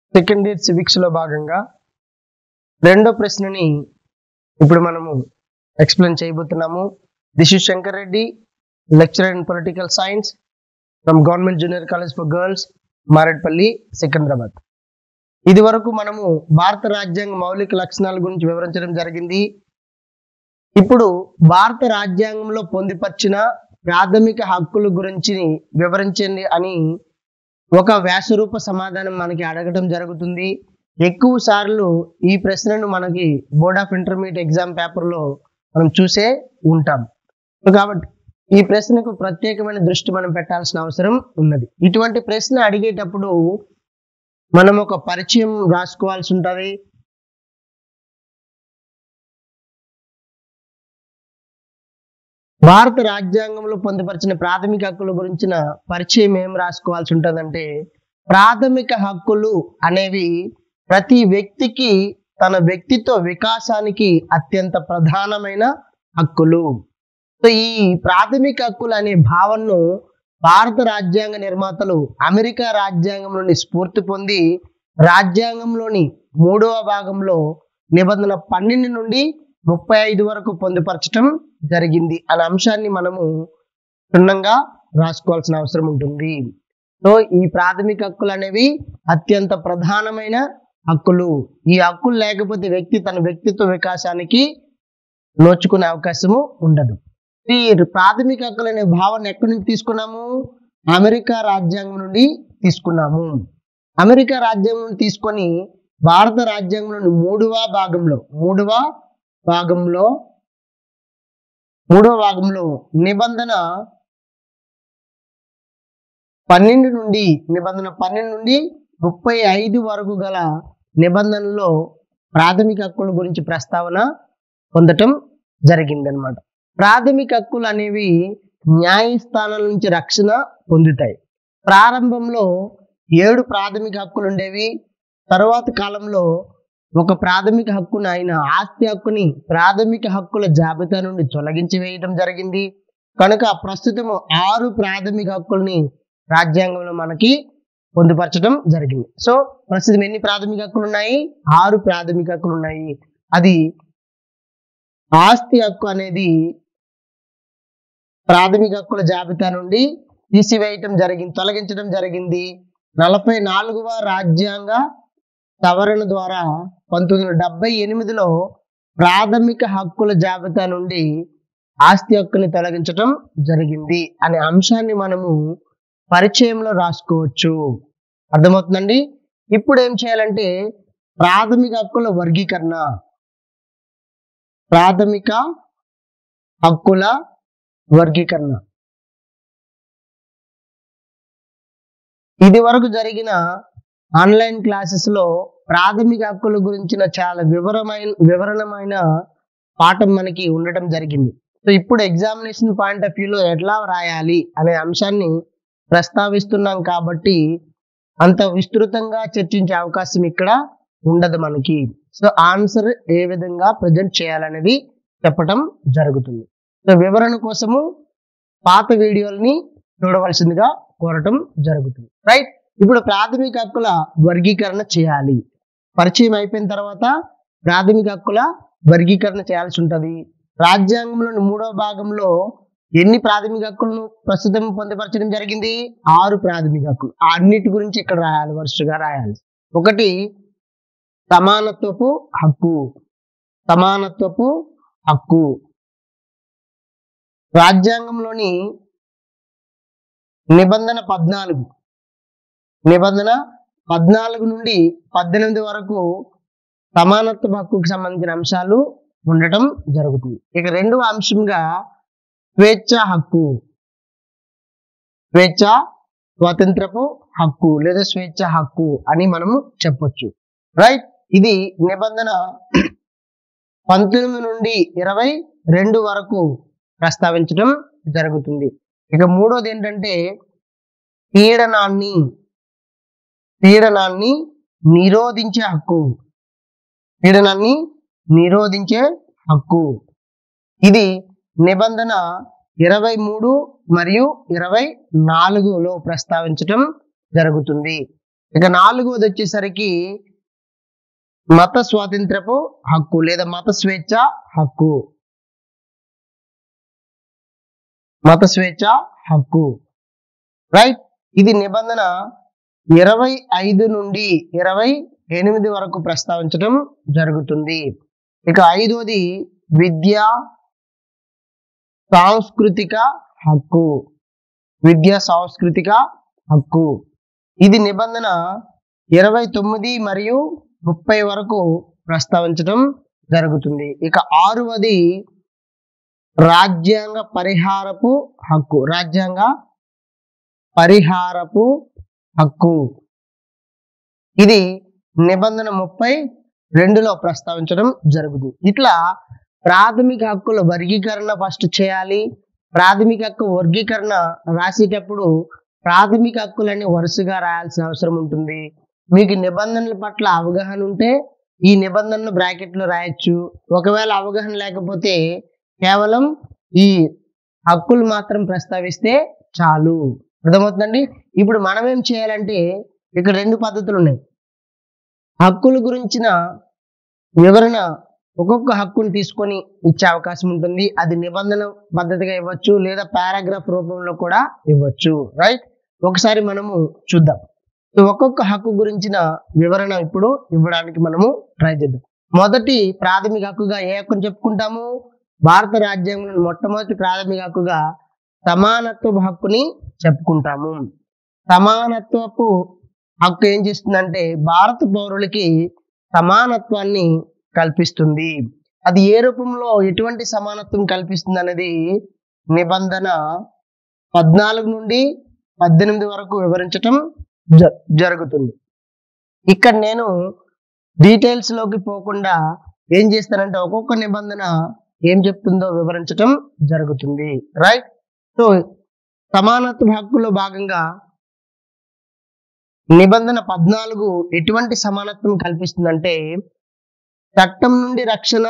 Second year civics లో భాగంగా రెండో ప్రశ్నని ఇప్పుడు మనము ఎక్స్ప్లెయిన్ చేయబోతున్నాము this is Shankar Reddy lecturer in political science from government junior college for girls Maredpally Secunderabad ఇది వరకు మనము భారత రాజ్యాంగ మౌలిక లక్షణాల గురించి వివరించడం జరిగింది ఇప్పుడు భారత రాజ్యాంగంలో పొందుపరిచిన ప్రాథమిక హక్కుల గురించి వివరించండి అని ఒక వ్యాసరూప సమాధానం మనకి అడగటం జరుగుతుంది ఎక్కువ సార్లు ఈ ప్రశ్నను మనకి బోర్డ్ ఆఫ్ ఇంటర్మీడియట్ ఎగ్జామ్ పేపర్లో మనం చూసే ఉంటాం కాబట్టి ఈ ప్రశ్నకు ప్రత్యేకమైన దృష్టి మనం పెట్టాల్సిన అవసరం ఉన్నది ఇటువంటి ప్రశ్న అడిగేటప్పుడు మనం ఒక పరిచయం రాసుకోవాల్సి ఉంటుంది భారత రాజ్యాంగంలో పొందుపరిచిన ప్రాథమిక హక్కుల గురించిన పరిచయం ఏం రాసుకోవాల్సి ఉంటుందంటే ప్రాథమిక హక్కులు అనేవి ప్రతి వ్యక్తికి తన వ్యక్తిత్వ వికాసానికి అత్యంత ప్రధానమైన హక్కులు సో ఈ ప్రాథమిక హక్కులు అనే భావనను భారత రాజ్యాంగ నిర్మాతలు అమెరికా రాజ్యాంగం నుండి స్ఫూర్తి పొంది రాజ్యాంగంలోని మూడవ భాగంలో నిబంధన పన్నెండు నుండి ముప్పై ఐదు వరకు పొందుపరచడం జరిగింది అనే అంశాన్ని మనము క్షుణ్ణంగా రాసుకోవాల్సిన అవసరం ఉంటుంది సో ఈ ప్రాథమిక హక్కులు అనేవి అత్యంత ప్రధానమైన హక్కులు ఈ హక్కులు లేకపోతే వ్యక్తి తన వ్యక్తిత్వ వికాసానికి నోచుకునే అవకాశము ఉండదు ఈ ప్రాథమిక హక్కులు అనే భావన ఎక్కడి నుంచి తీసుకున్నాము అమెరికా రాజ్యాంగం నుండి తీసుకున్నాము అమెరికా రాజ్యాంగం నుండి తీసుకొని భారత రాజ్యాంగంలోని మూడవ భాగంలో మూడవ భాగంలో మూడవ భాగంలో నిబంధన పన్నెండు నుండి నిబంధన పన్నెండు నుండి ముప్పై ఐదు వరకు గల నిబంధనలో ప్రాథమిక హక్కుల గురించి ప్రస్తావన పొందటం జరిగిందనమాట ప్రాథమిక హక్కులు అనేవి న్యాయస్థానాల నుంచి రక్షణ పొందుతాయి ప్రారంభంలో ఏడు ప్రాథమిక హక్కులు ఉండేవి తరువాత కాలంలో ఒక ప్రాథమిక హక్కును ఆయన ఆస్తి హక్కుని ప్రాథమిక హక్కుల జాబితా నుండి తొలగించి వేయడం జరిగింది కనుక ప్రస్తుతం ఆరు ప్రాథమిక హక్కుల్ని రాజ్యాంగంలో మనకి పొందుపరచడం జరిగింది సో ప్రస్తుతం ఎన్ని ప్రాథమిక హక్కులు ఉన్నాయి ఆరు ప్రాథమిక హక్కులు ఉన్నాయి అది ఆస్తి హక్కు అనేది ప్రాథమిక హక్కుల జాబితా నుండి తీసివేయటం జరిగింది తొలగించడం జరిగింది నలభై నాలుగవ రాజ్యాంగ సవరణ ద్వారా పంతొమ్మిది వందల డెబ్బై ఎనిమిదిలో ప్రాథమిక హక్కుల జాబితా నుండి ఆస్తి హక్కుని తొలగించటం జరిగింది అనే అంశాన్ని మనము పరిచయంలో రాసుకోవచ్చు అర్థమవుతుందండి ఇప్పుడు ఏం చేయాలంటే ప్రాథమిక హక్కుల వర్గీకరణ ప్రాథమిక హక్కుల వర్గీకరణ ఇది వరకు జరిగిన ఆన్లైన్ క్లాసెస్ లో ప్రాథమిక హక్కుల గురించిన చాలా వివరమైన వివరణమైన పాఠం మనకి ఉండటం జరిగింది సో ఇప్పుడు ఎగ్జామినేషన్ పాయింట్ ఆఫ్ వ్యూలో ఎట్లా రాయాలి అనే అంశాన్ని ప్రస్తావిస్తున్నాం కాబట్టి అంత విస్తృతంగా చర్చించే అవకాశం ఇక్కడ ఉండదు మనకి సో ఆన్సర్ ఏ విధంగా ప్రజెంట్ చేయాలనేది చెప్పటం జరుగుతుంది సో వివరణ కోసము పాత వీడియోల్ని చూడవలసిందిగా కోరటం జరుగుతుంది రైట్ ఇప్పుడు ప్రాథమిక హక్కుల వర్గీకరణ చేయాలి పరిచయం అయిపోయిన తర్వాత ప్రాథమిక హక్కుల వర్గీకరణ చేయాల్సి ఉంటుంది రాజ్యాంగంలోని మూడవ భాగంలో ఎన్ని ప్రాథమిక హక్కులను ప్రస్తుతం పొందుపరచడం జరిగింది ఆరు ప్రాథమిక హక్కులు ఆ అన్నిటి గురించి ఇక్కడ రాయాలి వరుసగా రాయాలి ఒకటి సమానత్వపు హక్కు సమానత్వపు హక్కు రాజ్యాంగంలోని నిబంధన పద్నాలుగు నిబంధన పద్నాలుగు నుండి పద్దెనిమిది వరకు సమానత్వ హక్కుకు సంబంధించిన అంశాలు ఉండటం జరుగుతుంది ఇక రెండవ అంశంగా స్వేచ్ఛ హక్కు స్వేచ్ఛ స్వాతంత్రపు హక్కు లేదా స్వేచ్ఛ హక్కు అని మనము చెప్పొచ్చు రైట్ ఇది నిబంధన పంతొమ్మిది నుండి ఇరవై రెండు వరకు ప్రస్తావించడం జరుగుతుంది ఇక మూడోది ఏంటంటే పీడనాన్ని పీడనాన్ని నిరోధించే హక్కు పీడనాన్ని నిరోధించే హక్కు ఇది నిబంధన ఇరవై మూడు మరియు ఇరవై నాలుగులో ప్రస్తావించటం జరుగుతుంది ఇక నాలుగవది వచ్చేసరికి మత స్వాతంత్రపు హక్కు లేదా మత స్వేచ్ఛ హక్కు మత స్వేచ్ఛ హక్కు రైట్ ఇది నిబంధన ఇరవై ఐదు నుండి ఇరవై ఎనిమిది వరకు ప్రస్తావించడం జరుగుతుంది ఇక ఐదవది విద్య సాంస్కృతిక హక్కు విద్యా సాంస్కృతిక హక్కు ఇది నిబంధన ఇరవై తొమ్మిది మరియు ముప్పై వరకు ప్రస్తావించడం జరుగుతుంది ఇక ఆరవది రాజ్యాంగ పరిహారపు హక్కు రాజ్యాంగ పరిహారపు హక్కు ఇది నిబంధన ముప్పై రెండులో ప్రస్తావించడం జరుగుతుంది ఇట్లా ప్రాథమిక హక్కుల వర్గీకరణ ఫస్ట్ చేయాలి ప్రాథమిక హక్కు వర్గీకరణ రాసేటప్పుడు ప్రాథమిక హక్కులన్నీ వరుసగా రాయాల్సిన అవసరం ఉంటుంది మీకు నిబంధనల పట్ల అవగాహన ఉంటే ఈ నిబంధనలు బ్రాకెట్లో రాయొచ్చు ఒకవేళ అవగాహన లేకపోతే కేవలం ఈ హక్కులు మాత్రం ప్రస్తావిస్తే చాలు అర్థమవుతుందండి ఇప్పుడు మనం ఏం చేయాలంటే ఇక్కడ రెండు పద్ధతులు ఉన్నాయి హక్కుల గురించిన వివరణ ఒక్కొక్క హక్కుని తీసుకొని ఇచ్చే అవకాశం ఉంటుంది అది నిబంధన పద్ధతిగా ఇవ్వచ్చు లేదా పారాగ్రాఫ్ రూపంలో కూడా ఇవ్వచ్చు రైట్ ఒకసారి మనము చూద్దాం సో ఒక్కొక్క హక్కు గురించిన వివరణ ఇప్పుడు ఇవ్వడానికి మనము ట్రై చేద్దాం మొదటి ప్రాథమిక హక్కుగా ఏ హక్కుని చెప్పుకుంటాము భారత రాజ్యాంగంలో మొట్టమొదటి ప్రాథమిక హక్కుగా సమానత్వపు హక్కుని చెప్పుకుంటాము సమానత్వపు హక్కు ఏం చేస్తుందంటే భారత పౌరులకి సమానత్వాన్ని కల్పిస్తుంది అది ఏ రూపంలో ఎటువంటి సమానత్వం కల్పిస్తుంది అనేది నిబంధన పద్నాలుగు నుండి పద్దెనిమిది వరకు వివరించటం జ- జరుగుతుంది ఇక్కడ నేను డీటెయిల్స్ లోకి పోకుండా ఏం చేస్తానంటే ఒక్కొక్క నిబంధన ఏం చెప్తుందో వివరించటం జరుగుతుంది రైట్ సో సమానత్వ హక్కులో భాగంగా నిబంధన పద్నాలుగు ఎటువంటి సమానత్వం కల్పిస్తుందంటే చట్టం నుండి రక్షణ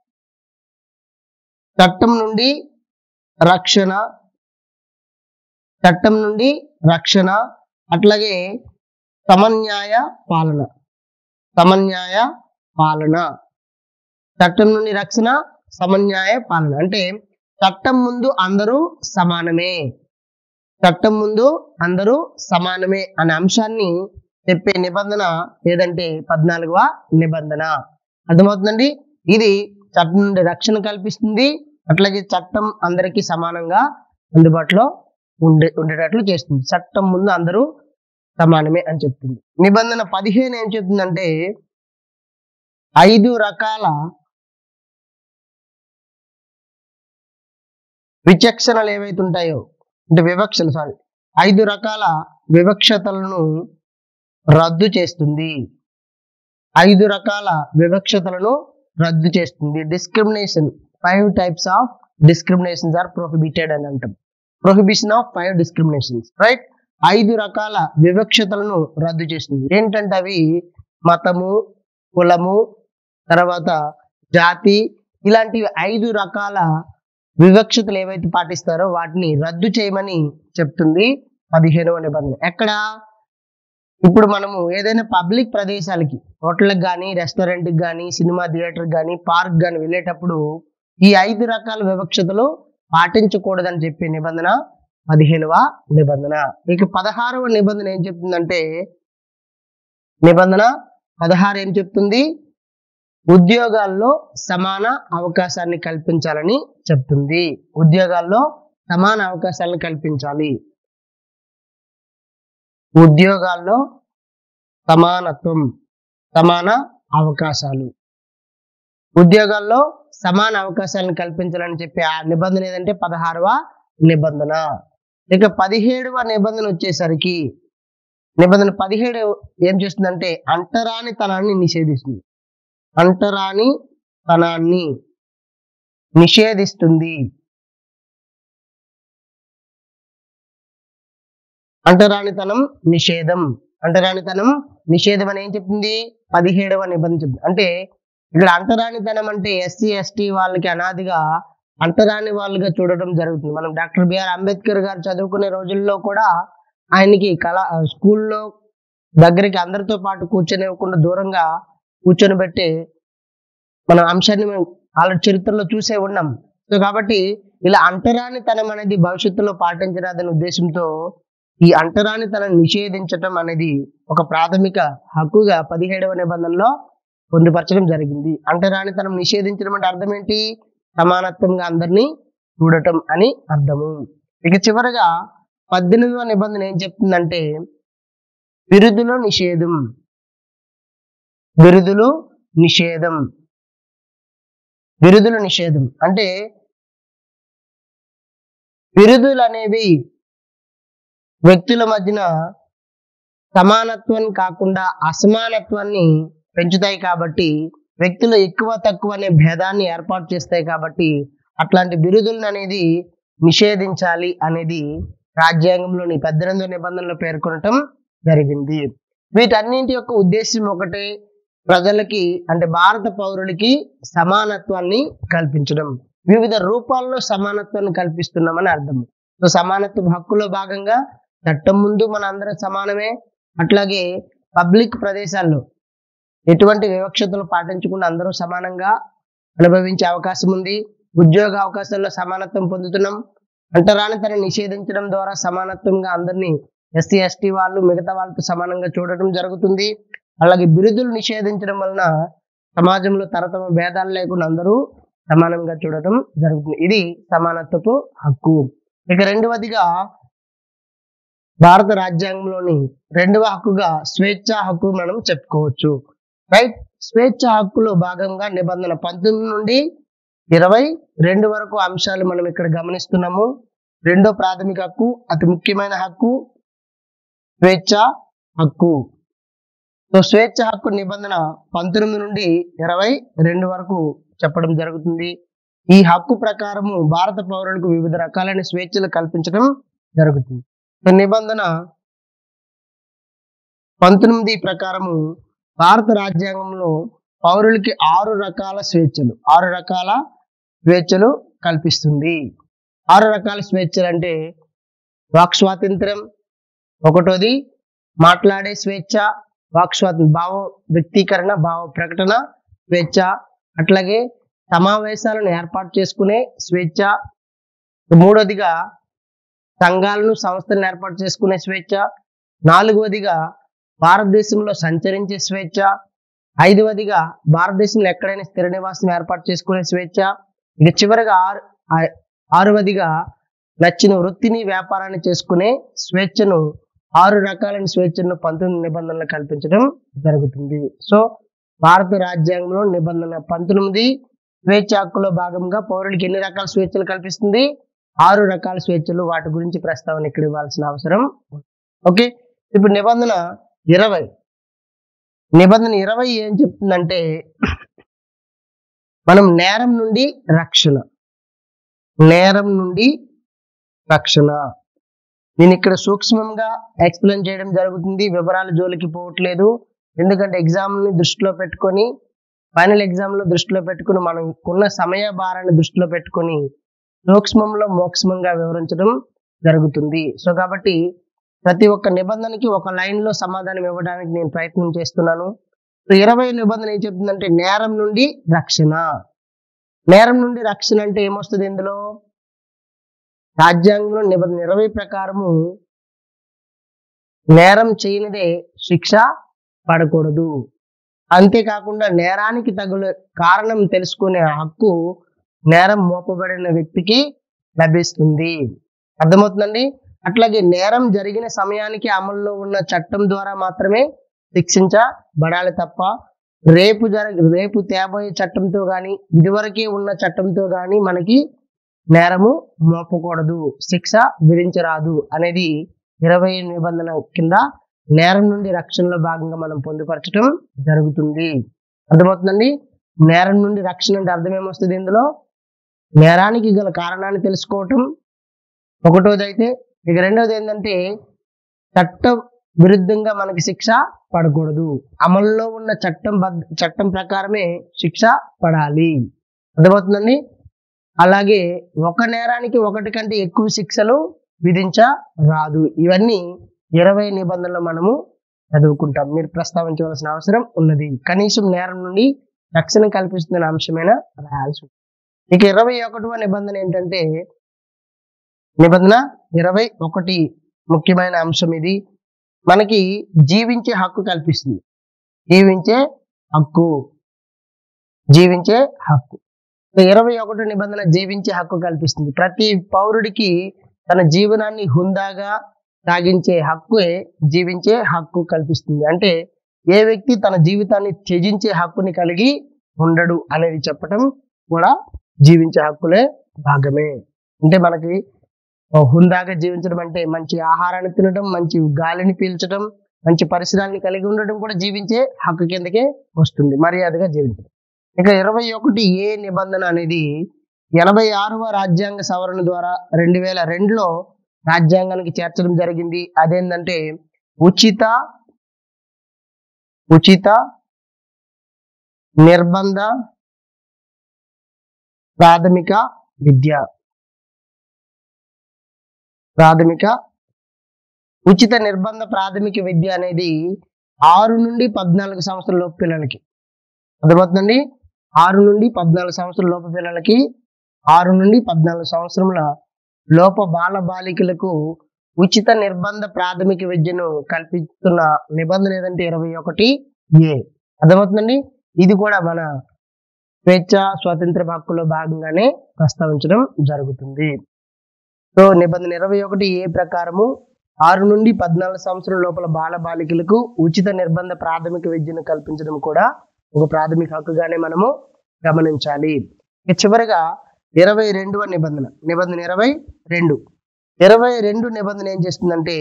చట్టం నుండి రక్షణ చట్టం నుండి రక్షణ అట్లాగే సమన్యాయ పాలన సమన్యాయ పాలన చట్టం నుండి రక్షణ సమన్యాయ పాలన అంటే చట్టం ముందు అందరూ సమానమే చట్టం ముందు అందరూ సమానమే అనే అంశాన్ని చెప్పే నిబంధన ఏదంటే పద్నాలుగవ నిబంధన అర్థమవుతుందండి ఇది చట్టం నుండి రక్షణ కల్పిస్తుంది అట్లాగే చట్టం అందరికీ సమానంగా అందుబాటులో ఉండే ఉండేటట్లు చేస్తుంది చట్టం ముందు అందరూ సమానమే అని చెప్తుంది నిబంధన పదిహేను ఏం చెప్తుందంటే ఐదు రకాల విచక్షణలు ఏవైతే ఉంటాయో అంటే వివక్షలు సారీ ఐదు రకాల వివక్షతలను రద్దు చేస్తుంది ఐదు రకాల వివక్షతలను రద్దు చేస్తుంది discrimination five types of discriminations are prohibited అని అంటాం prohibition of five discriminations right ఐదు రకాల వివక్షతలను రద్దు చేస్తుంది ఏంటంటే అవి మతము కులము తర్వాత జాతి ఇలాంటివి ఐదు రకాల వివక్షతలు ఏవైతే పాటిస్తారో వాటిని రద్దు చేయమని చెప్తుంది పదిహేనవ నిబంధన ఎక్కడ ఇప్పుడు మనము ఏదైనా పబ్లిక్ ప్రదేశాలకి హోటల్కి కానీ రెస్టారెంట్కి కానీ సినిమా థియేటర్కి కానీ పార్క్ కానీ వెళ్ళేటప్పుడు ఈ ఐదు రకాల వివక్షతలు పాటించకూడదని చెప్పే నిబంధన పదిహేనవ నిబంధన ఇక పదహారవ నిబంధన ఏం చెప్తుందంటే నిబంధన పదహారు ఏం చెప్తుంది ఉద్యోగాల్లో సమాన అవకాశాన్ని కల్పించాలని చెప్తుంది ఉద్యోగాల్లో సమాన అవకాశాలను కల్పించాలి ఉద్యోగాల్లో సమానత్వం సమాన అవకాశాలు ఉద్యోగాల్లో సమాన అవకాశాలను కల్పించాలని చెప్పి ఆ నిబంధన ఏదంటే పదహారవ నిబంధన ఇక పదిహేడవ నిబంధన వచ్చేసరికి నిబంధన పదిహేడు ఏం చేస్తుందంటే అంటరాని తనాన్ని నిషేధిస్తుంది అంటరాని తనాన్ని నిషేధిస్తుంది అంటరానితనం నిషేధం అంటరానితనం నిషేధం అని ఏం చెప్తుంది పదిహేడవ నిబంధన చెప్తుంది అంటే ఇక్కడ అంటరానితనం అంటే ఎస్సీ ఎస్టీ వాళ్ళకి అనాదిగా అంటరాని వాళ్ళుగా చూడడం జరుగుతుంది మనం డాక్టర్ బిఆర్ అంబేద్కర్ గారు చదువుకునే రోజుల్లో కూడా ఆయనకి కళా స్కూల్లో దగ్గరికి అందరితో పాటు కూర్చొనివ్వకుండా దూరంగా కూర్చొని పెట్టి మన అంశాన్ని మనం ఆల్రెడీ చరిత్రలో చూసే ఉన్నాం సో కాబట్టి ఇలా అంటరానితనం అనేది భవిష్యత్తులో పాటించరాదనే ఉద్దేశంతో ఈ అంటరానితనం నిషేధించటం అనేది ఒక ప్రాథమిక హక్కుగా పదిహేడవ నిబంధనలో పొందుపరచడం జరిగింది అంటరానితనం నిషేధించడం అంటే అర్థం ఏంటి సమానత్వంగా అందరినీ చూడటం అని అర్థము ఇక చివరగా పద్దెనిమిదవ నిబంధన ఏం చెప్తుందంటే బిరుదులో నిషేధం బిరుదులు నిషేధం బిరుదుల నిషేధం అంటే బిరుదులు అనేవి వ్యక్తుల మధ్యన సమానత్వాన్ని కాకుండా అసమానత్వాన్ని పెంచుతాయి కాబట్టి వ్యక్తులు ఎక్కువ తక్కువ అనే భేదాన్ని ఏర్పాటు చేస్తాయి కాబట్టి అట్లాంటి బిరుదులను అనేది నిషేధించాలి అనేది రాజ్యాంగంలోని పద్దెనిమిదో నిబంధనలో పేర్కొనటం జరిగింది వీటన్నింటి యొక్క ఉద్దేశం ఒకటే ప్రజలకి అంటే భారత పౌరులకి సమానత్వాన్ని కల్పించడం వివిధ రూపాల్లో సమానత్వాన్ని కల్పిస్తున్నామని అర్థం సో సమానత్వ హక్కులో భాగంగా చట్టం ముందు మన అందరం సమానమే అట్లాగే పబ్లిక్ ప్రదేశాల్లో ఎటువంటి వివక్షతలు పాటించకుండా అందరూ సమానంగా అనుభవించే అవకాశం ఉంది ఉద్యోగ అవకాశాల్లో సమానత్వం పొందుతున్నాం అంటరానితనం నిషేధించడం ద్వారా సమానత్వంగా అందరినీ ఎస్సీ ఎస్టీ వాళ్ళు మిగతా వాళ్ళతో సమానంగా చూడటం జరుగుతుంది అలాగే బిరుదులు నిషేధించడం వలన సమాజంలో తరతమ భేదాలు లేకుండా అందరూ సమానంగా చూడటం జరుగుతుంది ఇది సమానత్వపు హక్కు ఇక రెండవదిగా భారత రాజ్యాంగంలోని రెండవ హక్కుగా స్వేచ్ఛ హక్కు మనం చెప్పుకోవచ్చు రైట్ స్వేచ్ఛ హక్కులో భాగంగా నిబంధన పంతొమ్మిది నుండి ఇరవై రెండు వరకు అంశాలు మనం ఇక్కడ గమనిస్తున్నాము రెండో ప్రాథమిక హక్కు అతి ముఖ్యమైన హక్కు స్వేచ్ఛ హక్కు సో స్వేచ్ఛ హక్కు నిబంధన పంతొమ్మిది నుండి ఇరవై రెండు వరకు చెప్పడం జరుగుతుంది ఈ హక్కు ప్రకారము భారత పౌరులకు వివిధ రకాలైన స్వేచ్ఛలు కల్పించడం జరుగుతుంది సో నిబంధన పంతొమ్మిది ప్రకారము భారత రాజ్యాంగంలో పౌరులకి ఆరు రకాల స్వేచ్ఛలు ఆరు రకాల స్వేచ్ఛలు కల్పిస్తుంది ఆరు రకాల స్వేచ్ఛలు అంటే వాక్ స్వాతంత్రం ఒకటోది మాట్లాడే స్వేచ్ఛ వాక్ స్వాతంత్రం భావ వ్యక్తీకరణ భావ ప్రకటన స్వేచ్ఛ అట్లాగే సమావేశాలను ఏర్పాటు చేసుకునే స్వేచ్ఛ మూడోదిగా సంఘాలను సంస్థలను ఏర్పాటు చేసుకునే స్వేచ్ఛ నాలుగవదిగా భారతదేశంలో సంచరించే స్వేచ్ఛ ఐదవదిగా భారతదేశంలో ఎక్కడైనా స్థిర నివాసం ఏర్పాటు చేసుకునే స్వేచ్ఛ ఇక చివరిగా ఆరు ఆ- ఆరవదిగా నచ్చిన వృత్తిని వ్యాపారాన్ని చేసుకునే స్వేచ్ఛను ఆరు రకాలైన స్వేచ్ఛను పంతొమ్మిది నిబంధనలు కల్పించడం జరుగుతుంది సో భారత రాజ్యాంగంలో నిబంధన పంతొమ్మిది స్వేచ్ఛ హక్కులో భాగంగా పౌరులకి ఎన్ని రకాల స్వేచ్ఛలు కల్పిస్తుంది ఆరు రకాల స్వేచ్ఛలు వాటి గురించి ప్రస్తావన ఇక్కడ ఇవ్వాల్సిన అవసరం ఉంది. ఓకే ఇప్పుడు నిబంధన ఇరవై నిబంధన ఇరవై ఏం చెప్తుందంటే మనం నేరం నుండి రక్షణ నేరం నుండి రక్షణ నేను ఇక్కడ సూక్ష్మంగా ఎక్స్ప్లెయిన్ చేయడం జరుగుతుంది వివరాల జోలికి పోవట్లేదు ఎందుకంటే exam ని దృష్టిలో పెట్టుకొని ఫైనల్ లో దృష్టిలో పెట్టుకొని మనం ఉన్న సమయ భారాన్ని దృష్టిలో పెట్టుకొని సూక్ష్మంలో మోక్ష్మంగా వివరించడం జరుగుతుంది సో కాబట్టి ప్రతి ఒక్క నిబంధనకి ఒక లైన్ లో సమాధానం ఇవ్వడానికి నేను ప్రయత్నం చేస్తున్నాను సో ఇరవై నిబంధన ఏం చెప్తుందంటే నేరం నుండి రక్షణ నేరం నుండి రక్షణ అంటే ఏమొస్తుంది ఇందులో రాజ్యాంగంలో నిబంధన ఇరవై ప్రకారము నేరం చేయనిదే శిక్ష పడకూడదు అంతేకాకుండా నేరానికి తగులు కారణం తెలుసుకునే హక్కు నేరం మోపబడిన వ్యక్తికి లభిస్తుంది అర్థమవుతుందండి అట్లాగే నేరం జరిగిన సమయానికి అమల్లో ఉన్న చట్టం ద్వారా మాత్రమే శిక్షించబడాలి తప్ప రేపు జరగ రేపు తేబోయే చట్టంతో గాని ఇదివరకే ఉన్న చట్టంతో గాని మనకి నేరము మోపకూడదు శిక్ష విధించరాదు అనేది ఇరవై నిబంధన కింద నేరం నుండి రక్షణలో భాగంగా మనం పొందుపరచడం జరుగుతుంది అర్థమవుతుందండి నేరం నుండి రక్షణ అంటే అర్థం ఏమొస్తుంది ఇందులో నేరానికి గల కారణాన్ని తెలుసుకోవటం ఒకటోది అయితే ఇక రెండోది ఏంటంటే చట్టం విరుద్ధంగా మనకి శిక్ష పడకూడదు అమల్లో ఉన్న చట్టం బద్ద చట్టం ప్రకారమే శిక్ష పడాలి అర్థమవుతుందండి అలాగే ఒక నేరానికి ఒకటి కంటే ఎక్కువ శిక్షలు విధించరాదు ఇవన్నీ ఇరవై నిబంధనలు మనము చదువుకుంటాం మీరు ప్రస్తావించవలసిన అవసరం ఉన్నది కనీసం నేరం నుండి రక్షణ కల్పిస్తున్న అంశమైన రాయాల్సి ఉంటుంది ఇక ఇరవై ఒకటవ నిబంధన ఏంటంటే నిబంధన ఇరవై ఒకటి ముఖ్యమైన అంశం ఇది మనకి జీవించే హక్కు కల్పిస్తుంది జీవించే హక్కు జీవించే హక్కు ఇరవై ఒకటో నిబంధన జీవించే హక్కు కల్పిస్తుంది ప్రతి పౌరుడికి తన జీవనాన్ని హుందాగా సాగించే హక్కే జీవించే హక్కు కల్పిస్తుంది అంటే ఏ వ్యక్తి తన జీవితాన్ని త్యజించే హక్కుని కలిగి ఉండడు అనేది చెప్పటం కూడా జీవించే హక్కులే భాగమే అంటే మనకి హుందాగా జీవించడం అంటే మంచి ఆహారాన్ని తినడం మంచి గాలిని పీల్చడం మంచి పరిసరాన్ని కలిగి ఉండడం కూడా జీవించే హక్కు కిందకే వస్తుంది మర్యాదగా జీవించడం ఇక ఇరవై ఒకటి ఏ నిబంధన అనేది ఎనభై ఆరవ రాజ్యాంగ సవరణ ద్వారా రెండు వేల రెండులో రాజ్యాంగానికి చేర్చడం జరిగింది అదేంటంటే ఉచిత ఉచిత నిర్బంధ ప్రాథమిక విద్య ప్రాథమిక ఉచిత నిర్బంధ ప్రాథమిక విద్య అనేది ఆరు నుండి పద్నాలుగు సంవత్సరాల లోపు పిల్లలకి అర్థమవుతుందండి ఆరు నుండి పద్నాలుగు సంవత్సరాల లోపు పిల్లలకి ఆరు నుండి పద్నాలుగు సంవత్సరముల లోప బాల బాలికలకు ఉచిత నిర్బంధ ప్రాథమిక విద్యను కల్పిస్తున్న నిబంధన ఏదంటే ఇరవై ఒకటి ఏ అర్థమవుతుందండి ఇది కూడా మన స్వేచ్ఛ స్వాతంత్ర హక్కులో భాగంగానే ప్రస్తావించడం జరుగుతుంది సో నిబంధన ఇరవై ఒకటి ఏ ప్రకారము ఆరు నుండి పద్నాలుగు సంవత్సరాల లోపల బాల బాలికలకు ఉచిత నిర్బంధ ప్రాథమిక విద్యను కల్పించడం కూడా ఒక ప్రాథమిక హక్కుగానే మనము గమనించాలి ఇక చివరిగా ఇరవై రెండవ నిబంధన నిబంధన ఇరవై రెండు ఇరవై రెండు నిబంధన ఏం చేస్తుందంటే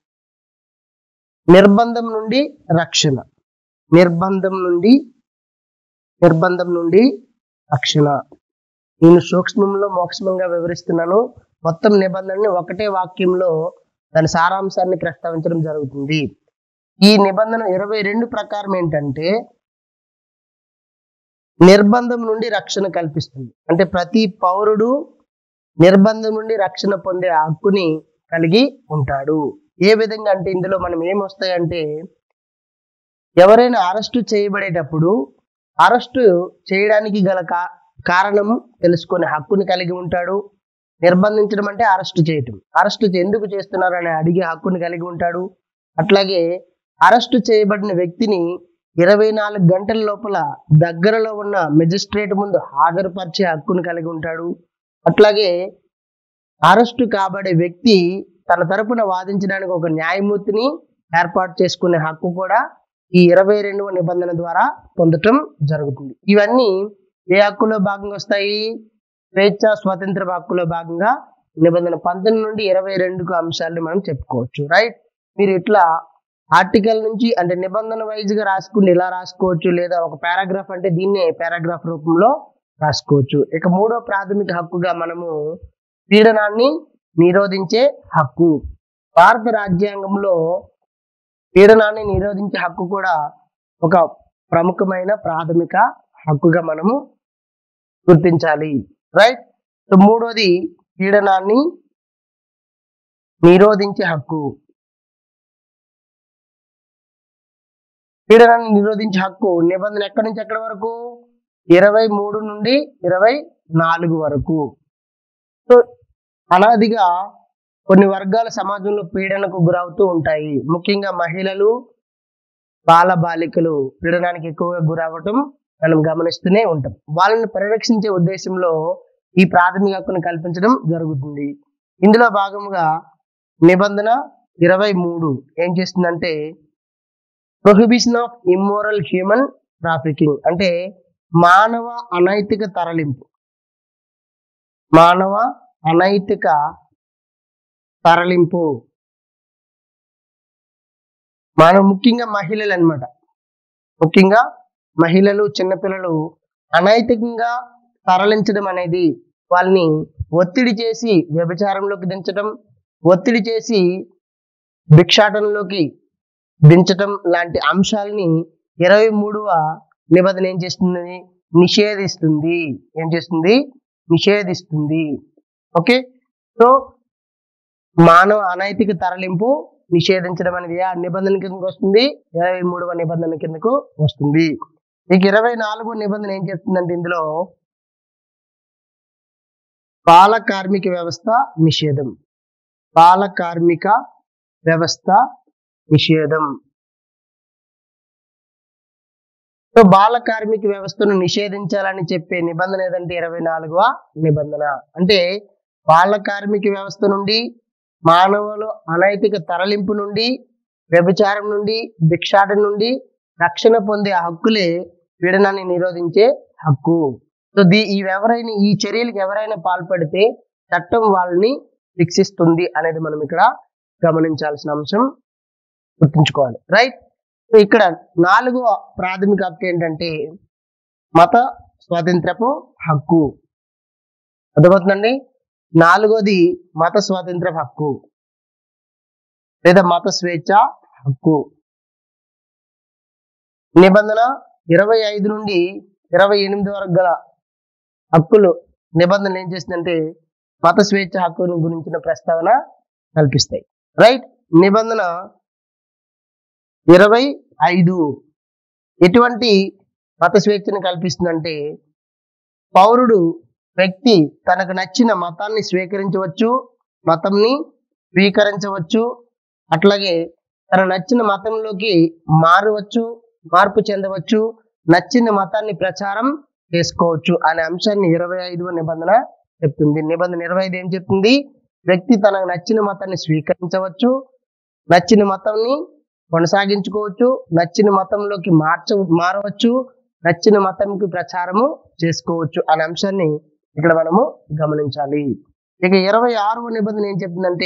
నిర్బంధం నుండి రక్షణ నిర్బంధం నుండి నిర్బంధం నుండి రక్షణ నేను సూక్ష్మంలో మోక్షమంగా వివరిస్తున్నాను మొత్తం నిబంధనని ఒకటే వాక్యంలో దాని సారాంశాన్ని ప్రస్తావించడం జరుగుతుంది ఈ నిబంధన ఇరవై రెండు ప్రకారం ఏంటంటే నిర్బంధం నుండి రక్షణ కల్పిస్తుంది అంటే ప్రతి పౌరుడు నిర్బంధం నుండి రక్షణ పొందే హక్కుని కలిగి ఉంటాడు ఏ విధంగా అంటే ఇందులో మనం ఏమొస్తాయంటే ఎవరైనా అరెస్టు చేయబడేటప్పుడు అరెస్టు చేయడానికి గల కా కారణం తెలుసుకునే హక్కుని కలిగి ఉంటాడు నిర్బంధించడం అంటే అరెస్టు చేయటం అరెస్టు ఎందుకు చేస్తున్నారు అని అడిగే హక్కుని కలిగి ఉంటాడు అట్లాగే అరెస్టు చేయబడిన వ్యక్తిని ఇరవై నాలుగు గంటల లోపల దగ్గరలో ఉన్న మెజిస్ట్రేట్ ముందు హాజరుపరిచే హక్కును కలిగి ఉంటాడు అట్లాగే అరెస్టు కాబడే వ్యక్తి తన తరపున వాదించడానికి ఒక న్యాయమూర్తిని ఏర్పాటు చేసుకునే హక్కు కూడా ఈ ఇరవై రెండవ నిబంధన ద్వారా పొందటం జరుగుతుంది ఇవన్నీ ఏ హక్కులో భాగంగా వస్తాయి స్వేచ్ఛ స్వాతంత్ర హక్కులో భాగంగా నిబంధన పంతొమ్మిది నుండి ఇరవై రెండుకు అంశాలను మనం చెప్పుకోవచ్చు రైట్ మీరు ఇట్లా ఆర్టికల్ నుంచి అంటే నిబంధన వైజ్ గా రాసుకుని ఇలా రాసుకోవచ్చు లేదా ఒక పారాగ్రాఫ్ అంటే దీన్నే పారాగ్రాఫ్ రూపంలో రాసుకోవచ్చు ఇక మూడో ప్రాథమిక హక్కుగా మనము పీడనాన్ని నిరోధించే హక్కు భారత రాజ్యాంగంలో పీడనాన్ని నిరోధించే హక్కు కూడా ఒక ప్రముఖమైన ప్రాథమిక హక్కుగా మనము గుర్తించాలి రైట్ సో మూడోది పీడనాన్ని నిరోధించే హక్కు పీడనాన్ని నిరోధించే హక్కు నిబంధన ఎక్కడి నుంచి ఎక్కడి వరకు ఇరవై మూడు నుండి ఇరవై నాలుగు వరకు సో అనాదిగా కొన్ని వర్గాల సమాజంలో పీడనకు గురవుతూ ఉంటాయి ముఖ్యంగా మహిళలు బాల బాలికలు పీడనానికి ఎక్కువగా గురవ్వటం మనం గమనిస్తూనే ఉంటాం వాళ్ళని పరిరక్షించే ఉద్దేశంలో ఈ ప్రాథమిక హక్కును కల్పించడం జరుగుతుంది ఇందులో భాగంగా నిబంధన ఇరవై మూడు ఏం చేస్తుందంటే prohibition of immoral human trafficking అంటే మానవ అనైతిక తరలింపు మానవ అనైతిక తరలింపు మానవ ముఖ్యంగా మహిళలు అన్నమాట ముఖ్యంగా మహిళలు చిన్నపిల్లలు అనైతికంగా తరలించడం అనేది వాళ్ళని ఒత్తిడి చేసి వ్యభిచారంలోకి దించడం ఒత్తిడి చేసి భిక్షాటనలోకి దించటం లాంటి అంశాలని ఇరవై మూడవ నిబంధన ఏం చేస్తుంది నిషేధిస్తుంది ఏం చేస్తుంది నిషేధిస్తుంది ఓకే సో మానవ అనైతిక తరలింపు నిషేధించడం అనేది ఏ నిబంధన కిందకు వస్తుంది ఇరవై మూడవ నిబంధన కిందకు వస్తుంది ఇక ఇరవై నాలుగో నిబంధన ఏం చెప్తుందంటే ఇందులో బాల కార్మిక వ్యవస్థ నిషేధం బాల కార్మిక వ్యవస్థ నిషేధం సో బాల కార్మిక వ్యవస్థను నిషేధించాలని చెప్పే నిబంధన ఏదంటే ఇరవై నాలుగవ నిబంధన అంటే బాల కార్మిక వ్యవస్థ నుండి మానవులు అనైతిక తరలింపు నుండి వ్యభిచారం నుండి భిక్షాటం నుండి రక్షణ పొందే హక్కులే పీడనాన్ని నిరోధించే హక్కు సో దీ ఈ ఎవరైనా ఈ చర్యలకు ఎవరైనా పాల్పడితే చట్టం వాళ్ళని శిక్షిస్తుంది అనేది మనం ఇక్కడ గమనించాల్సిన అంశం గుర్తుంచుకోవాలి రైట్ సో ఇక్కడ నాలుగో ప్రాథమిక హక్కు ఏంటంటే మత స్వాతంత్రపు హక్కు అర్థమవుతుందండి నాలుగోది మత స్వాతంత్ర హక్కు లేదా మత స్వేచ్ఛ హక్కు నిబంధన ఇరవై ఐదు నుండి ఇరవై ఎనిమిది వరకు గల హక్కులు నిబంధనలు ఏం చేస్తుందంటే మత స్వేచ్ఛ హక్కును గురించిన ప్రస్తావన కల్పిస్తాయి రైట్ నిబంధన ఇరవై ఐదు ఎటువంటి మత స్వేచ్ఛను కల్పిస్తుందంటే పౌరుడు వ్యక్తి తనకు నచ్చిన మతాన్ని స్వీకరించవచ్చు మతంని స్వీకరించవచ్చు అట్లాగే తన నచ్చిన మతంలోకి మారవచ్చు మార్పు చెందవచ్చు నచ్చిన మతాన్ని ప్రచారం చేసుకోవచ్చు అనే అంశాన్ని ఇరవై ఐదవ నిబంధన చెప్తుంది నిబంధన ఇరవై ఐదు ఏం చెప్తుంది వ్యక్తి తనకు నచ్చిన మతాన్ని స్వీకరించవచ్చు నచ్చిన మతంని కొనసాగించుకోవచ్చు నచ్చిన మతంలోకి మార్చ మారవచ్చు నచ్చిన మతంకి ప్రచారము చేసుకోవచ్చు అనే అంశాన్ని ఇక్కడ మనము గమనించాలి ఇక ఇరవై ఆరవ నిబంధన ఏం చెప్తుందంటే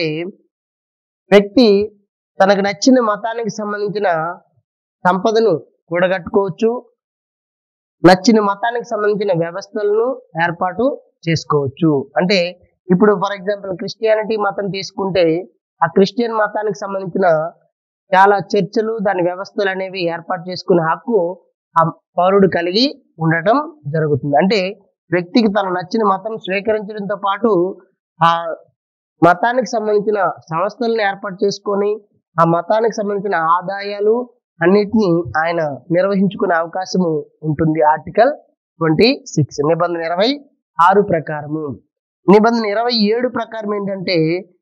వ్యక్తి తనకు నచ్చిన మతానికి సంబంధించిన సంపదను కూడగట్టుకోవచ్చు నచ్చిన మతానికి సంబంధించిన వ్యవస్థలను ఏర్పాటు చేసుకోవచ్చు అంటే ఇప్పుడు ఫర్ ఎగ్జాంపుల్ క్రిస్టియానిటీ మతం తీసుకుంటే ఆ క్రిస్టియన్ మతానికి సంబంధించిన చాలా చర్చలు దాని వ్యవస్థలు అనేవి ఏర్పాటు చేసుకునే హక్కు ఆ పౌరుడు కలిగి ఉండటం జరుగుతుంది అంటే వ్యక్తికి తను నచ్చిన మతం స్వీకరించడంతో పాటు ఆ మతానికి సంబంధించిన సంస్థలను ఏర్పాటు చేసుకొని ఆ మతానికి సంబంధించిన ఆదాయాలు అన్నిటినీ ఆయన నిర్వహించుకునే అవకాశము ఉంటుంది ఆర్టికల్ ట్వంటీ సిక్స్ నిబంధన ఇరవై ఆరు ప్రకారము నిబంధన ఇరవై ఏడు ప్రకారం ఏంటంటే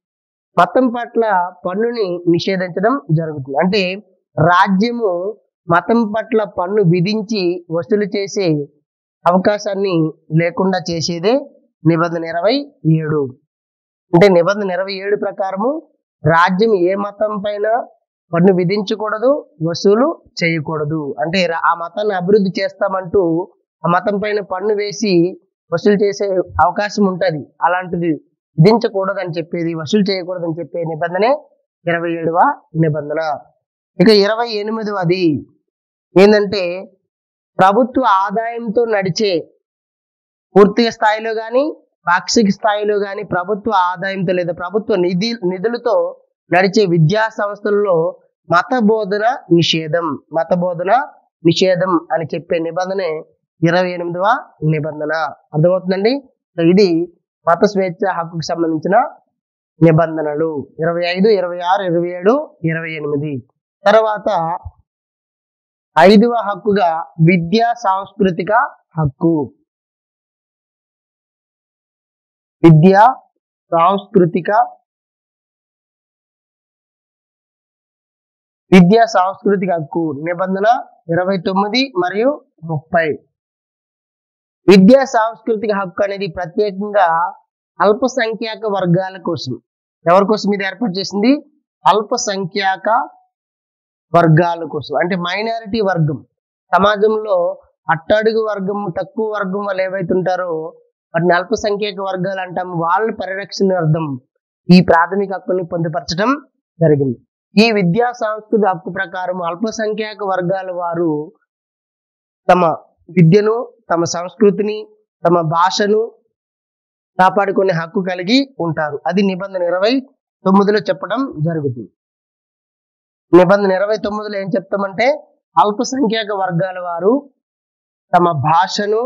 మతం పట్ల పన్నుని నిషేధించడం జరుగుతుంది అంటే రాజ్యము మతం పట్ల పన్ను విధించి వసూలు చేసే అవకాశాన్ని లేకుండా చేసేదే నిబంధన ఇరవై ఏడు అంటే నిబంధన ఇరవై ఏడు ప్రకారము రాజ్యం ఏ మతం పైన పన్ను విధించకూడదు వసూలు చేయకూడదు అంటే రా- ఆ మతాన్ని అభివృద్ధి చేస్తామంటూ ఆ మతం పైన పన్ను వేసి వసూలు చేసే అవకాశం ఉంటది అలాంటిది విధించకూడదు అని చెప్పేది వసూలు చేయకూడదు అని చెప్పే నిబంధనే ఇరవై ఏడవ నిబంధన ఇక ఇరవై ఎనిమిదవది ఏంటంటే ప్రభుత్వ ఆదాయంతో నడిచే పూర్తిగా స్థాయిలో కానీ పాక్షిక స్థాయిలో కానీ ప్రభుత్వ ఆదాయంతో లేదా ప్రభుత్వ నిధి నిధులతో నడిచే విద్యా సంస్థలలో మత బోధన నిషేధం మత బోధన నిషేధం అని చెప్పే నిబంధనే ఇరవై ఎనిమిదవ నిబంధన అర్థమవుతుందండి సో ఇది మత స్వేచ్ఛ హక్కుకు సంబంధించిన నిబంధనలు ఇరవై ఐదు ఇరవై ఆరు ఇరవై ఏడు ఇరవై ఎనిమిది తర్వాత ఐదవ హక్కుగా విద్యా సాంస్కృతిక హక్కు విద్యా సాంస్కృతిక విద్యా సాంస్కృతిక హక్కు నిబంధన ఇరవై తొమ్మిది మరియు ముప్పై విద్యా సాంస్కృతిక హక్కు అనేది ప్రత్యేకంగా అల్పసంఖ్యాక వర్గాల కోసం ఎవరి కోసం ఇది ఏర్పాటు చేసింది అల్పసంఖ్యాక వర్గాల కోసం అంటే మైనారిటీ వర్గం సమాజంలో అట్టడుగు వర్గం తక్కువ వర్గం వాళ్ళు ఏవైతే ఉంటారో వాటిని అల్పసంఖ్యాక వర్గాలు అంటాం వాళ్ళ పరిరక్షణ అర్థం ఈ ప్రాథమిక హక్కుని పొందుపరచడం జరిగింది ఈ విద్యా సంస్కృతి హక్కు ప్రకారం అల్పసంఖ్యాక వర్గాల వారు తమ విద్యను తమ సంస్కృతిని తమ భాషను కాపాడుకునే హక్కు కలిగి ఉంటారు అది నిబంధన ఇరవై తొమ్మిదిలో చెప్పడం జరుగుతుంది నిబంధన ఇరవై తొమ్మిదిలో ఏం చెప్తామంటే అల్పసంఖ్యాక వర్గాల వారు తమ భాషను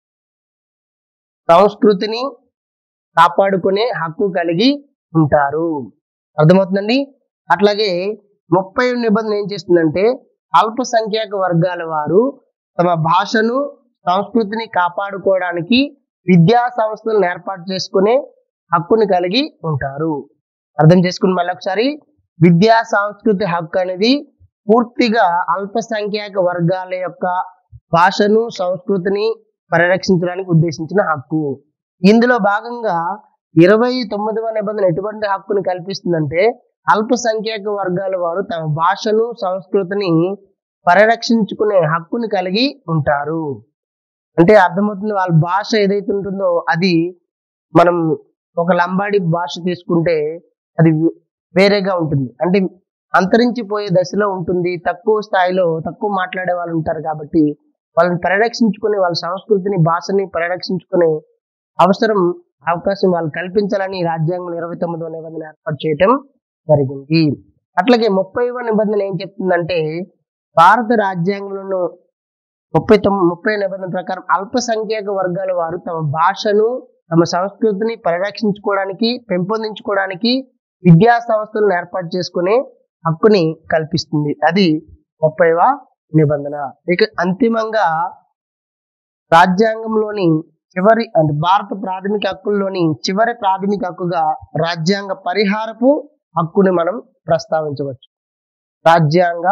సంస్కృతిని కాపాడుకునే హక్కు కలిగి ఉంటారు అర్థమవుతుందండి అట్లాగే ముప్పై నిబంధన ఏం చేస్తుందంటే అల్పసంఖ్యాక వర్గాల వారు తమ భాషను సంస్కృతిని కాపాడుకోవడానికి విద్యా సంస్థలను ఏర్పాటు చేసుకునే హక్కుని కలిగి ఉంటారు అర్థం చేసుకుని మళ్ళీ ఒకసారి విద్యా సంస్కృతి హక్కు అనేది పూర్తిగా అల్పసంఖ్యాక వర్గాల యొక్క భాషను సంస్కృతిని పరిరక్షించడానికి ఉద్దేశించిన హక్కు ఇందులో భాగంగా ఇరవై తొమ్మిదవ నిబంధన ఎటువంటి హక్కుని కల్పిస్తుందంటే అల్పసంఖ్యాక వర్గాల వారు తమ భాషను సంస్కృతిని పరిరక్షించుకునే హక్కుని కలిగి ఉంటారు అంటే అర్థమవుతుంది వాళ్ళ భాష ఏదైతే ఉంటుందో అది మనం ఒక లంబాడి భాష తీసుకుంటే అది వేరేగా ఉంటుంది అంటే అంతరించిపోయే దశలో ఉంటుంది తక్కువ స్థాయిలో తక్కువ మాట్లాడే వాళ్ళు ఉంటారు కాబట్టి వాళ్ళని పరిరక్షించుకునే వాళ్ళ సంస్కృతిని భాషని పరిరక్షించుకునే అవసరం అవకాశం వాళ్ళు కల్పించాలని రాజ్యాంగం ఇరవై తొమ్మిదవ నిబంధన ఏర్పాటు చేయటం జరిగింది అట్లాగే ముప్పైవ నిబంధన ఏం చెప్తుందంటే భారత రాజ్యాంగంలో ముప్పై తొమ్మిది ముప్పై నిబంధన ప్రకారం అల్పసంఖ్యాక వర్గాల వారు తమ భాషను తమ సంస్కృతిని పరిరక్షించుకోవడానికి పెంపొందించుకోవడానికి విద్యా సంస్థలను ఏర్పాటు చేసుకునే హక్కుని కల్పిస్తుంది అది ముప్పైవ నిబంధన ఇక అంతిమంగా రాజ్యాంగంలోని చివరి అంటే భారత ప్రాథమిక హక్కుల్లోని చివరి ప్రాథమిక హక్కుగా రాజ్యాంగ పరిహారపు హక్కుని మనం ప్రస్తావించవచ్చు రాజ్యాంగ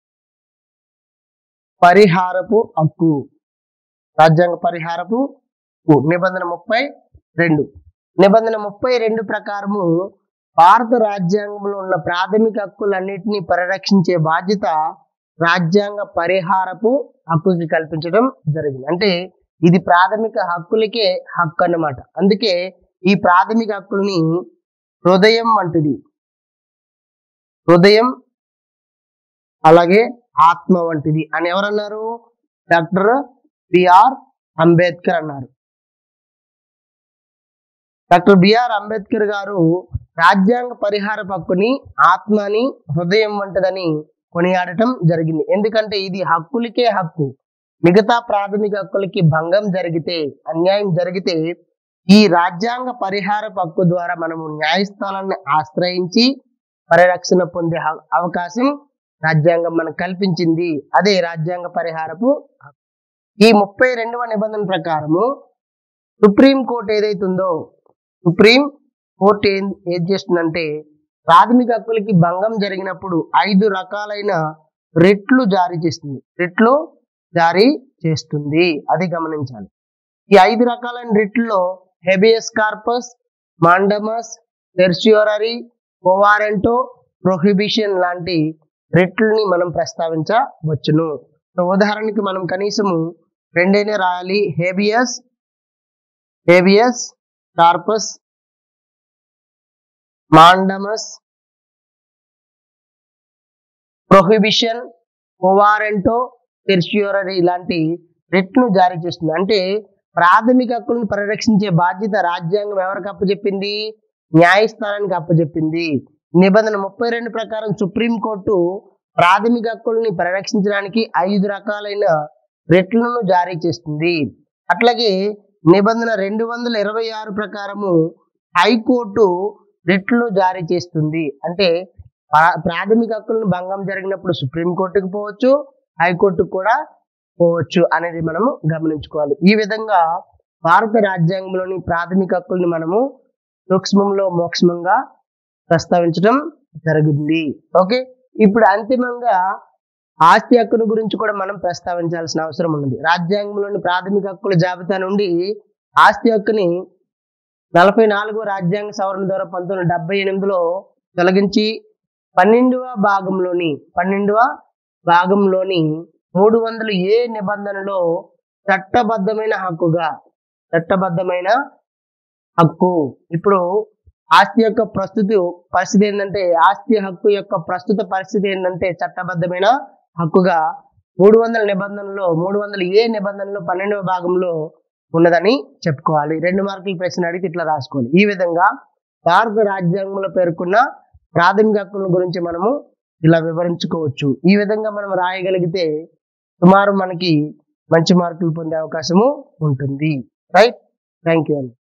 పరిహారపు హక్కు రాజ్యాంగ పరిహారపు హక్కు నిబంధన ముప్పై రెండు నిబంధన ముప్పై రెండు ప్రకారము భారత రాజ్యాంగంలో ఉన్న ప్రాథమిక హక్కులన్నిటినీ పరిరక్షించే బాధ్యత రాజ్యాంగ పరిహారపు హక్కుకి కల్పించడం జరిగింది అంటే ఇది ప్రాథమిక హక్కులకే హక్కు అన్నమాట అందుకే ఈ ప్రాథమిక హక్కుల్ని హృదయం వంటిది హృదయం అలాగే ఆత్మ వంటిది అని ఎవరన్నారు డాక్టర్ బిఆర్ అంబేద్కర్ అన్నారు డాక్టర్ బిఆర్ అంబేద్కర్ గారు రాజ్యాంగ పరిహార హక్కుని ఆత్మని హృదయం వంటిదని కొనియాడటం జరిగింది ఎందుకంటే ఇది హక్కులకే హక్కు మిగతా ప్రాథమిక హక్కులకి భంగం జరిగితే అన్యాయం జరిగితే ఈ రాజ్యాంగ పరిహార హక్కు ద్వారా మనము న్యాయస్థానాన్ని ఆశ్రయించి పరిరక్షణ పొందే హ- అవకాశం రాజ్యాంగం మనకు కల్పించింది అదే రాజ్యాంగ పరిహారపు హక్కు. ఈ ముప్పై రెండవ నిబంధన ప్రకారము సుప్రీం కోర్టు ఏదైతే ఉందో సుప్రీం కోర్టు ఏం ఏం చేస్తుందంటే ప్రాథమిక హక్కులకి భంగం జరిగినప్పుడు ఐదు రకాలైన రిట్లు జారీ చేస్తుంది రిట్లు జారీ చేస్తుంది అది గమనించాలి ఈ ఐదు రకాలైన రిట్లలో habeas corpus mandamus certiorari quo warranto prohibition లాంటి రిట్లని మనం ప్రస్తావించవచ్చును సో ఉదాహరణకి మనం కనీసము రెండైనా రాయాలి habeas habeas corpus mandamus prohibition quo warranto certiorari ఇలాంటి రిట్ను జారీ చేస్తుంది అంటే ప్రాథమిక హక్కులను పరిరక్షించే బాధ్యత రాజ్యాంగం ఎవరికి అప్పచెప్పింది న్యాయస్థానానికి అప్పచెప్పింది నిబంధన ముప్పై రెండు ప్రకారం సుప్రీంకోర్టు ప్రాథమిక హక్కుల్ని పరిరక్షించడానికి ఐదు రకాలైన రిట్లను జారీ చేస్తుంది అట్లాగే నిబంధన రెండు వందల ఇరవై ఆరు ప్రకారము హైకోర్టు రిట్లు జారీ చేస్తుంది అంటే ప్రా- ప్రాథమిక హక్కులను భంగం జరిగినప్పుడు సుప్రీంకోర్టుకు పోవచ్చు హైకోర్టుకు కూడా పోవచ్చు అనేది మనము గమనించుకోవాలి ఈ విధంగా భారత రాజ్యాంగంలోని ప్రాథమిక హక్కుల్ని మనము సూక్ష్మంలో మోక్ష్మంగా ప్రస్తావించడం జరిగింది ఓకే ఇప్పుడు అంతిమంగా ఆస్తి హక్కును గురించి కూడా మనం ప్రస్తావించాల్సిన అవసరం ఉన్నది రాజ్యాంగంలోని ప్రాథమిక హక్కుల జాబితా నుండి ఆస్తి హక్కుని నలభై నాలుగో రాజ్యాంగ సవరణ ద్వారా పంతొమ్మిది వందల డెబ్బై ఎనిమిదిలో తొలగించి పన్నెండవ భాగంలోని పన్నెండవ భాగంలోని మూడు వందల ఏ నిబంధనలో చట్టబద్ధమైన హక్కుగా చట్టబద్ధమైన హక్కు ఇప్పుడు ఆస్తి యొక్క ప్రస్తుత పరిస్థితి ఏంటంటే ఆస్తి హక్కు యొక్క ప్రస్తుత పరిస్థితి ఏంటంటే చట్టబద్ధమైన హక్కుగా మూడు వందల నిబంధనలో మూడు వందల ఏ నిబంధనలో పన్నెండవ భాగంలో ఉన్నదని చెప్పుకోవాలి రెండు మార్కుల ప్రశ్న అడిగితే ఇట్లా రాసుకోవాలి ఈ విధంగా భారత రాజ్యాంగంలో పేర్కొన్న ప్రాథమిక హక్కుల గురించి మనము ఇలా వివరించుకోవచ్చు ఈ విధంగా మనం రాయగలిగితే సుమారు మనకి మంచి మార్కులు పొందే అవకాశము ఉంటుంది రైట్ థ్యాంక్ యూ అండి